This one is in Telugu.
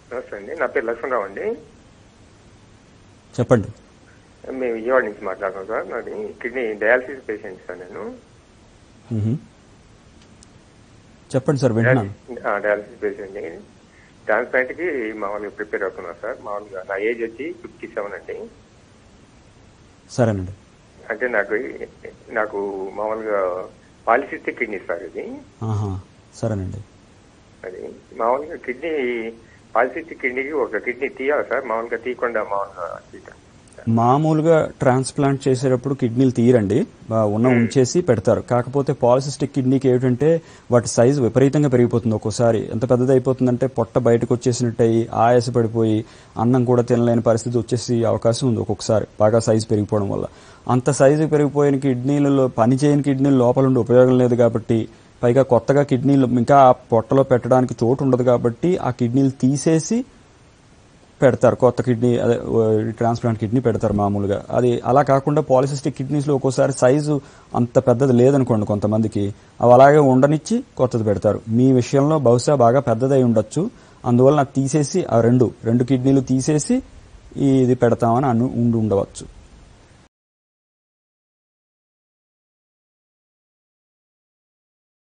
నమస్తే అండి నా పేరు లక్ష్మణరావు అండి చెప్పండి మేము విజయవాడ నుంచి మాట్లాడుతున్నాం సార్ నాది కిడ్నీ డయాలసిస్ పేషెంట్ సార్ నేను మ్హూ. చెప్పండి సార్ వింటున్నాను డయాలసిస్ పేషెంట్ ట్రాన్స్ప్లాంట్ కి మామూలుగా ప్రిపేర్ అవుతున్నా సార్ మామూలుగా నా ఏజ్ వచ్చి ఫిఫ్టీ సెవెన్ అండి సరేనండి అంటే నాకు నాకు మామూలుగా పాలిసిస్టిక్ కిడ్నీ సార్ ఇది ఆహా సరేనండి అది మామూలుగా కిడ్నీ పాలిసిస్టిక్ కిడ్నీకి ఒక కిడ్నీ తీయాలి సార్ మామూలుగా తీయకుండా మామూలుగా తీయటం మామూలుగా ట్రాన్స్ప్లాంట్ చేసేటప్పుడు కిడ్నీలు తీయరండి ఆ, ఉన్న ఉంచేసి పెడతారు కాకపోతే పాలిసిస్టిక్ కిడ్నీకి ఏమిటంటే వాటి సైజు విపరీతంగా పెరిగిపోతుంది ఒక్కోసారి ఎంత పెద్దది అయిపోతుందంటే పొట్ట బయటకు వచ్చేసినట్టు అయ్యి ఆయాస పడిపోయి అన్నం కూడా తినలేని పరిస్థితి వచ్చేసి అవకాశం ఉంది ఒక్కొక్కసారి బాగా సైజు పెరిగిపోవడం వల్ల అంత సైజు పెరిగిపోయిన కిడ్నీలలో పని చేయని కిడ్నీలు లోపల ఉండి ఉపయోగం లేదు కాబట్టి పైగా కొత్తగా కిడ్నీలు ఇంకా ఆ పొట్టలో పెట్టడానికి చోటు ఉండదు కాబట్టి ఆ కిడ్నీలు తీసేసి పెడతారు కొత్త కిడ్నీ అదే ట్రాన్స్ప్లాంట్ కిడ్నీ పెడతారు మామూలుగా అది అలా కాకుండా పాలిసిస్టిక్ కిడ్నీస్లో ఒక్కోసారి సైజు అంత పెద్దది లేదనుకోండి కొంతమందికి అవి అలాగే ఉండనిచ్చి కొత్తది పెడతారు మీ విషయంలో బహుశా బాగా పెద్దదై ఉండొచ్చు అందువల్ల నాకు తీసేసి ఆ రెండు రెండు కిడ్నీలు తీసేసి ఈ ఇది పెడతామని అను ఉండి ఉండవచ్చు